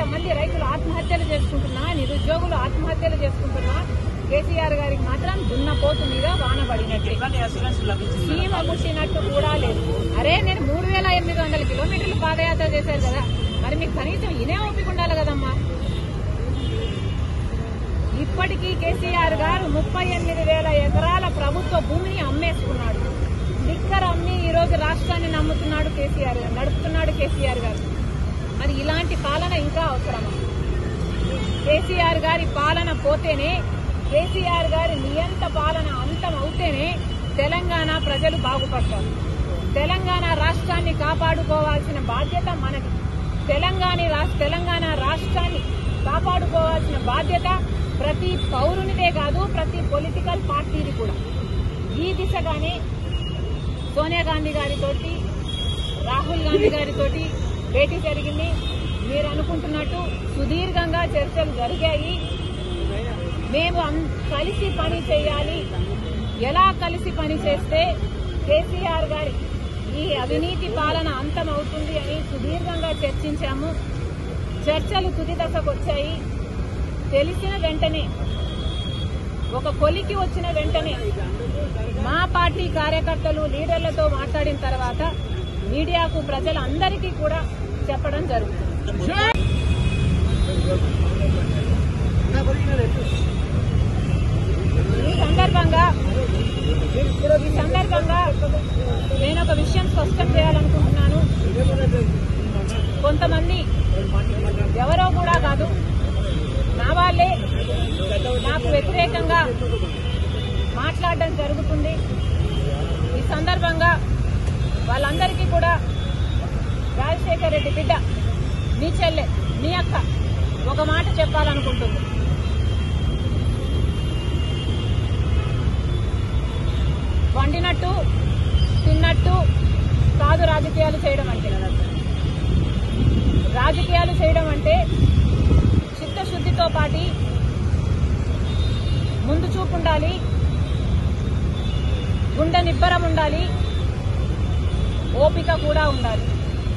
ఇంతమంది రైతులు ఆత్మహత్యలు చేసుకుంటున్నా నిరుద్యోగులు ఆత్మహత్యలు చేసుకుంటున్నా కేసీఆర్ గారికి మాత్రం దున్నపోతు మీద వాన పడినట్టే ఎలాంటి అసూరెన్స్ లభించింది మేడం? సీమ ముట్టినట్టు కూడా లేదు అరే నేను మూడు వేల ఎనిమిది వందల కిలోమీటర్లు పాదయాత్ర చేశారు కదా మరి మీకు కనీసం ఇనే ఓపిక ఉండాలి కదమ్మా ఇప్పటికీ కేసీఆర్ గారు ముప్పై ఎనిమిది వేల ఎకరాల ప్రభుత్వ భూమిని అమ్మేసుకున్నాడు లిక్కర్ అమ్మి ఈ రోజు రాష్ట్రాన్ని నమ్ముతున్నాడు కేసీఆర్ గారు నడుపుతున్నాడు కేసీఆర్ గారు మరి ఇలాంటి పాలన ఇంకా అవసరమా కేసీఆర్ గారి పాలన పోతేనే కేసీఆర్ గారి నియంత పాలన అంతం అవుతేనే తెలంగాణ ప్రజలు బాగుపడతారు తెలంగాణ రాష్ట్రాన్ని కాపాడుకోవాల్సిన బాధ్యత మనది తెలంగాణ రాష్ట్ర తెలంగాణ రాష్ట్రాన్ని కాపాడుకోవాల్సిన బాధ్యత ప్రతి పౌరునిదే కాదు ప్రతి పొలిటికల్ పార్టీది కూడా ఈ దిశగానే సోనియా గాంధీ గారితోటి రాహుల్ గాంధీ గారితోటి భేటీ జరిగింది మీరు అనుకుంటున్నట్టు సుదీర్ఘంగా చర్చలు జరిగాయి మేము అం- కలిసి పని చేయాలి ఎలా కలిసి పని చేస్తే కేసీఆర్ గారి ఈ అవినీతి పాలన అంతం అవుతుంది అని సుదీర్ఘంగా చర్చించాము చర్చలు తుది దశకు వచ్చాయి తెలిసిన వెంటనే ఒక కొలికి వచ్చిన వెంటనే మా పార్టీ కార్యకర్తలు లీడర్లతో మాట్లాడిన తర్వాత మీడియాకు ప్రజలందరికీ కూడా చెప్పడం జరుగుతుంది ఈ సందర్భంగా ఈ సందర్భంగా నేను ఒక విషయం స్పష్టం చేయాలనుకుంటున్నాను కొంతమంది ఎవరో కూడా కాదు నా వాళ్ళే నాకు వ్యతిరేకంగా మాట్లాడడం జరుగుతుంది ఈ సందర్భంగా వాళ్ళందరికీ కూడా రాజశేఖర్ రెడ్డి బిడ్డ మీ చెల్లె మీ అక్క ఒక మాట చెప్పాలనుకుంటుంది వండినట్టు తిన్నట్టు కాదు రాజకీయాలు చేయడం అంటే రాజకీయాలు చేయడం అంటే చిత్తశుద్ధితో పాటి ముందు చూపు ఉండాలి గుండె నిబ్బరం ఉండాలి ఓపిక కూడా ఉండాలి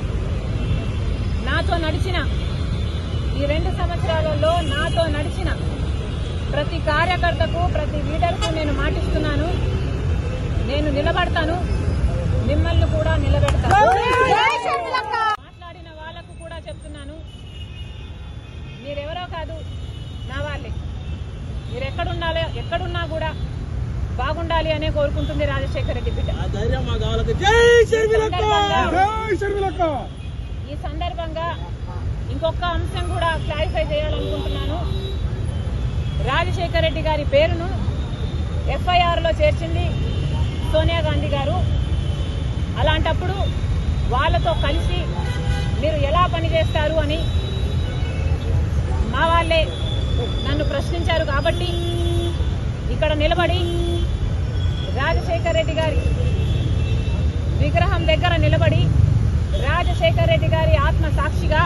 నాతో నడిచిన ఈ రెండు సంవత్సరాలలో నాతో నడిచిన ప్రతి కార్యకర్తకు ప్రతి లీడర్కు నేను మాటిస్తున్నాను నేను నిలబడతాను మిమ్మల్ని కూడా నిలబెడతాను మాట్లాడిన వాళ్ళకు కూడా చెప్తున్నాను మీరెవరో కాదు నా వాళ్ళే మీరు ఎక్కడుండాలి ఎక్కడున్నా కూడా బాగుండాలి అనే కోరుకుంటుంది రాజశేఖర రెడ్డి బిడ్డ ఆ ధైర్యం మాకు కావాలి జై షర్మిలక్క జై షర్మిలక్క ఈ సందర్భంగా ఇంకొక అంశం కూడా క్లారిఫై చేయాలనుకుంటున్నాను రాజశేఖర రెడ్డి గారి పేరును ఎఫ్ఐఆర్ లో చేర్చింది సోనియా గాంధీ గారు అలాంటప్పుడు వాళ్ళతో కలిసి మీరు ఎలా పనిచేస్తారు అని మా వాళ్ళే నన్ను ప్రశ్నించారు కాబట్టి ఇక్కడ నిలబడి రాజశేఖర రెడ్డి గారి విగ్రహం దగ్గర నిలబడి రాజశేఖర రెడ్డి గారి ఆత్మ సాక్షిగా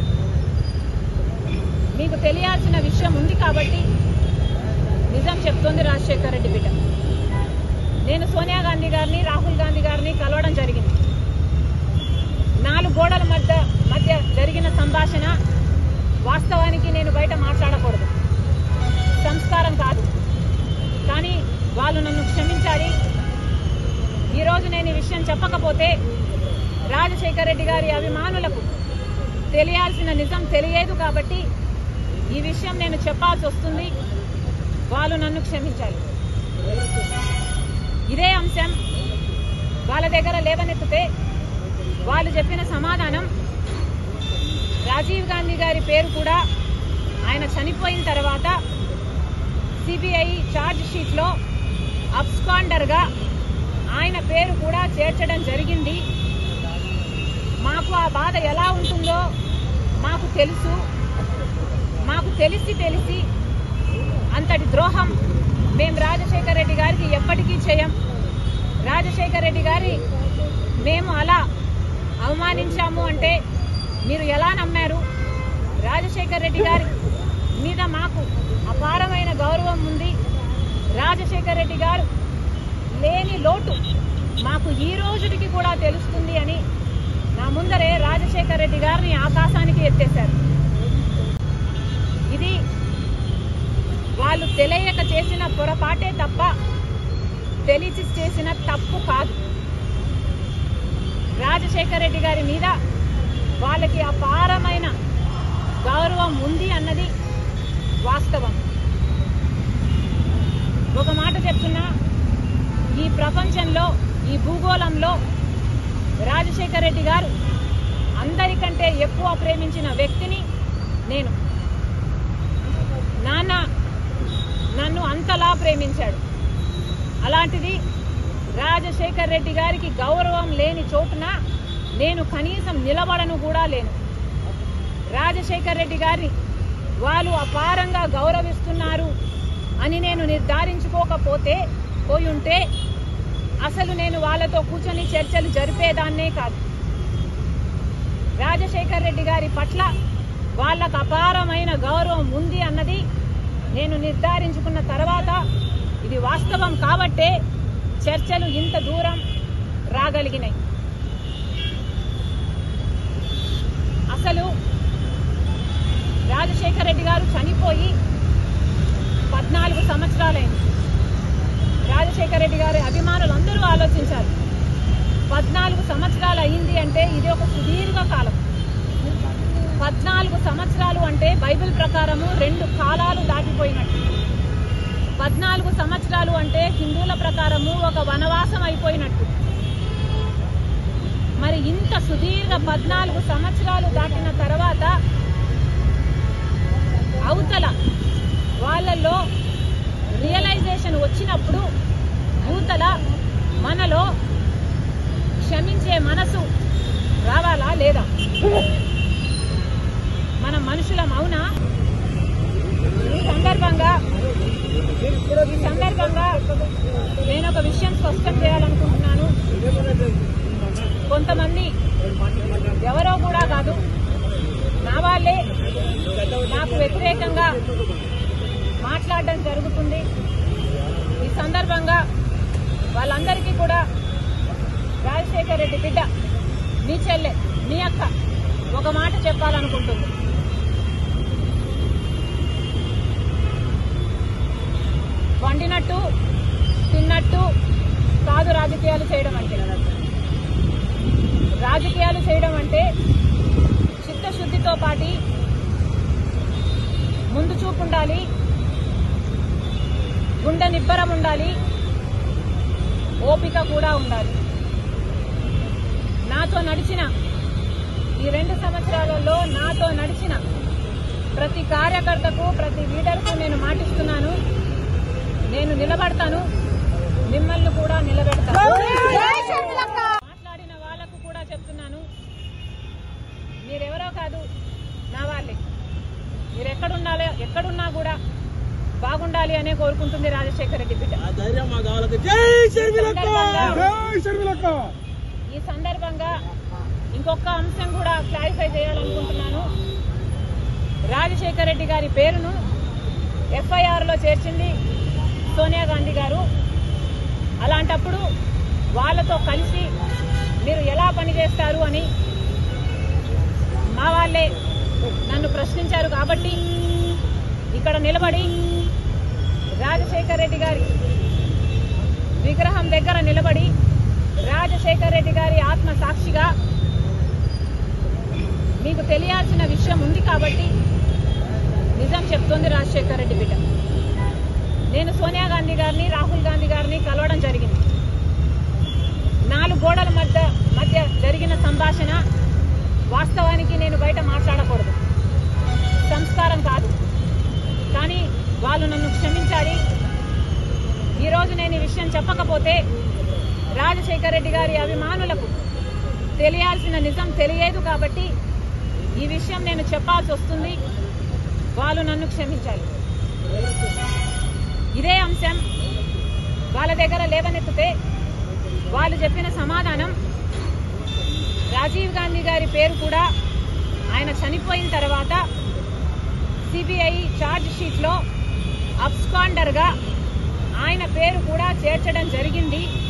మీకు తెలియాల్సిన విషయం ఉంది కాబట్టి నిజం చెప్తోంది రాజశేఖర రెడ్డి బిడ్డ నేను సోనియా గాంధీ గారిని రాహుల్ గాంధీ గారిని కలవడం జరిగింది నాలుగు గోడల మధ్య మధ్య జరిగిన సంభాషణ వాస్తవానికి నేను బయట మాట్లాడకూడదు సంస్కారం కాదు కానీ వాళ్ళు నన్ను క్షమించాలి ఈరోజు నేను ఈ విషయం చెప్పకపోతే రాజశేఖర రెడ్డి గారి అభిమానులకు తెలియాల్సిన నిజం తెలియదు కాబట్టి ఈ విషయం నేను చెప్పాల్సి వస్తుంది వాళ్ళు నన్ను క్షమించాలి ఇదే అంశం వాళ్ళ దగ్గర లేవనెత్తితే వాళ్ళు చెప్పిన సమాధానం రాజీవ్ గాంధీ గారి పేరు కూడా ఆయన చనిపోయిన తర్వాత సిబిఐ ఛార్జ్ షీట్లో అబ్స్కాండర్గా ఆయన పేరు కూడా చేర్చడం జరిగింది మాకు ఆ బాధ ఎలా ఉంటుందో మాకు తెలుసు మాకు తెలిసి తెలిసి అంతటి ద్రోహం మేము రాజశేఖర రెడ్డి గారికి ఎప్పటికీ చేయం రాజశేఖర రెడ్డి గారి మేము అలా అవమానించాము అంటే మీరు ఎలా నమ్మారు రాజశేఖర రెడ్డి గారి మీద మాకు అపారమైన గౌరవం ఉంది రాజశేఖర రెడ్డి గారు లేని లోటు మాకు ఈ రోజుకి కూడా తెలుస్తుంది అని నా ముందరే రాజశేఖర రెడ్డి గారిని ఆకాశానికి ఎత్తేశారు తెలియక చేసిన పొరపాటే తప్ప తెలిసి చేసిన తప్పు కాదు రాజశేఖర రెడ్డి గారి మీద వాళ్ళకి అపారమైన గౌరవం ఉంది అన్నది వాస్తవం ఒక మాట చెప్తున్నా ఈ ప్రపంచంలో ఈ భూగోళంలో రాజశేఖర రెడ్డి గారు అందరికంటే ఎక్కువ ప్రేమించిన వ్యక్తిని నేను నాన్న నన్ను అంతలా ప్రేమించాడు అలాంటిది రాజశేఖర్ రెడ్డి గారికి గౌరవం లేని చోటున నేను కనీసం నిలబడను కూడా లేను రాజశేఖర్ రెడ్డి గారిని వాళ్ళు అపారంగా గౌరవిస్తున్నారు అని నేను నిర్ధారించుకోకపోతే పోయి ఉంటే అసలు నేను వాళ్ళతో కూర్చొని చర్చలు జరిపేదాన్నే కాదు రాజశేఖర్ రెడ్డి గారి పట్ల వాళ్ళకు అపారమైన గౌరవం ఉంది అన్నది నేను నిర్ధారించుకున్న తర్వాత ఇది వాస్తవం కాబట్టే చర్చలు ఇంత దూరం రాగలిగినాయి అసలు రాజశేఖర రెడ్డి గారు చనిపోయి పద్నాలుగు సంవత్సరాలైంది రాజశేఖర రెడ్డి గారి అభిమానులు అందరూ ఆలోచించారు పద్నాలుగు సంవత్సరాలు అయింది అంటే ఇది ఒక సుదీర్ఘ కాలం పద్నాలుగు సంవత్సరాలు అంటే బైబిల్ ప్రకారము రెండు కాలాలు దాటిపోయినట్టు పద్నాలుగు సంవత్సరాలు అంటే హిందువుల ప్రకారము ఒక వనవాసం అయిపోయినట్టు మరి ఇంత సుదీర్ఘ పద్నాలుగు సంవత్సరాలు దాటిన తర్వాత అవతల వాళ్ళల్లో రియలైజేషన్ వచ్చినప్పుడు యూతల మనలో క్షమించే మనసు రావాలా లేదా మనం మనుషులం అవునా ఈ సందర్భంగా ఈ సందర్భంగా నేను ఒక విషయం స్పష్టం చేయాలనుకుంటున్నాను కొంతమంది ఎవరో కూడా కాదు నా వాళ్ళే నాకు వ్యతిరేకంగా మాట్లాడడం జరుగుతుంది ఈ సందర్భంగా వాళ్ళందరికీ కూడా రాజశేఖర్ రెడ్డి బిడ్డ మీ చెల్లె మీ అక్క ఒక మాట చెప్పాలనుకుంటుంది వండినట్టు తిన్నట్టు కాదు రాజకీయాలు చేయడం అంటే రాజకీయాలు చేయడం అంటే చిత్తశుద్ధితో పాటి ముందు చూపు ఉండాలి గుండె నిబ్బరం ఉండాలి ఓపిక కూడా ఉండాలి నాతో నడిచిన ఈ రెండు సంవత్సరాలలో నాతో నడిచిన ప్రతి కార్యకర్తకు ప్రతి లీడర్కు నేను మాటిస్తున్నాను నేను నిలబడతాను మిమ్మల్ని కూడా నిలబెడతాను మాట్లాడిన వాళ్ళకు కూడా చెప్తున్నాను మీరెవరో కాదు నా వాళ్ళే మీరు ఎక్కడుండాలో ఎక్కడున్నా కూడా బాగుండాలి అనే కోరుకుంటుంది రాజశేఖర రెడ్డి బిడ్డ ఆ ధైర్యం మా కావాలకి జై షర్మిలక్క జై షర్మిలక్క ఈ సందర్భంగా ఇంకొక అంశం కూడా క్లారిఫై చేయాలనుకుంటున్నాను రాజశేఖర రెడ్డి గారి పేరును ఎఫ్ఐఆర్లో చేర్చింది సోనియా గాంధీ గారు అలాంటప్పుడు వాళ్ళతో కలిసి మీరు ఎలా పనిచేస్తారు అని మా వాళ్ళే నన్ను ప్రశ్నించారు కాబట్టి ఇక్కడ నిలబడి రాజశేఖర్ రెడ్డి గారి విగ్రహం దగ్గర నిలబడి రాజశేఖర్ రెడ్డి గారి ఆత్మ సాక్షిగా మీకు తెలియాల్సిన విషయం ఉంది కాబట్టి నిజం చెప్తోంది రాజశేఖర్ రెడ్డి బిడ్డ నేను సోనియా గాంధీ గారిని రాహుల్ గాంధీ గారిని కలవడం జరిగింది నాలుగు గోడల మధ్య మధ్య జరిగిన సంభాషణ వాస్తవానికి నేను బయట మాట్లాడకూడదు సంస్కారం కాదు కానీ వాళ్ళు నన్ను క్షమించాలి ఈరోజు నేను ఈ విషయం చెప్పకపోతే రాజశేఖర్ రెడ్డి గారి అభిమానులకు తెలియాల్సిన నిజం తెలియదు కాబట్టి ఈ విషయం నేను చెప్పాల్సి వస్తుంది వాళ్ళు నన్ను క్షమించాలి ఇదే అంశం వాళ్ళ దగ్గర లేవనెత్తితే వాళ్ళు చెప్పిన సమాధానం రాజీవ్ గాంధీ గారి పేరు కూడా ఆయన చనిపోయిన తర్వాత సిబిఐ ఛార్జ్ షీట్లో అబ్స్కాండర్గా ఆయన పేరు కూడా చేర్చడం జరిగింది